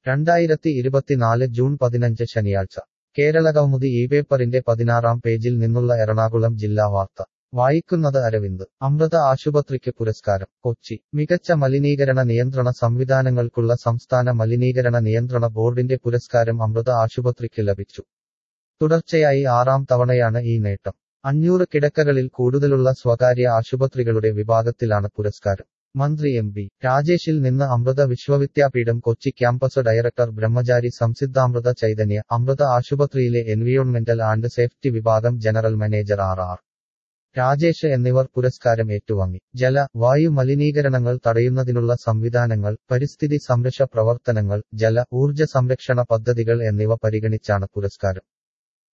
രണ്ടായിരത്തി ഇരുപത്തിനാല് ജൂൺ പതിനഞ്ച് ശനിയാഴ്ച കേരളകൗമുദി ഈ പേപ്പറിന്റെ പതിനാറാം പേജിൽ നിന്നുള്ള എറണാകുളം ജില്ലാ വാർത്ത വായിക്കുന്നത് അരവിന്ദ് അമൃത ആശുപത്രിക്ക് പുരസ്കാരം കൊച്ചി മികച്ച മലിനീകരണ നിയന്ത്രണ സംവിധാനങ്ങൾക്കുള്ള സംസ്ഥാന മലിനീകരണ നിയന്ത്രണ ബോർഡിന്റെ പുരസ്കാരം അമൃത ആശുപത്രിക്ക് ലഭിച്ചു തുടർച്ചയായി ആറാം തവണയാണ് ഈ നേട്ടം അഞ്ഞൂറ് കിടക്കകളിൽ കൂടുതലുള്ള സ്വകാര്യ ആശുപത്രികളുടെ വിഭാഗത്തിലാണ് പുരസ്കാരം മന്ത്രി എം പി രാജേഷിൽ നിന്ന് അമൃത വിശ്വവിദ്യാപീഠം കൊച്ചി ക്യാമ്പസ് ഡയറക്ടർ ബ്രഹ്മചാരി സംസിദ്ധാമൃത ചൈതന്യ അമൃത ആശുപത്രിയിലെ എൻവിയോൺമെന്റൽ ആൻഡ് സേഫ്റ്റി വിഭാഗം general manager R R Rajesh എന്നിവർ പുരസ്കാരം ഏറ്റുവാങ്ങി ജല വായു മലിനീകരണങ്ങൾ തടയുന്നതിനുള്ള സംവിധാനങ്ങൾ പരിസ്ഥിതി സംരക്ഷ പ്രവർത്തനങ്ങൾ ജല ഊർജ സംരക്ഷണ പദ്ധതികൾ എന്നിവ പരിഗണിച്ചാണ് പുരസ്കാരം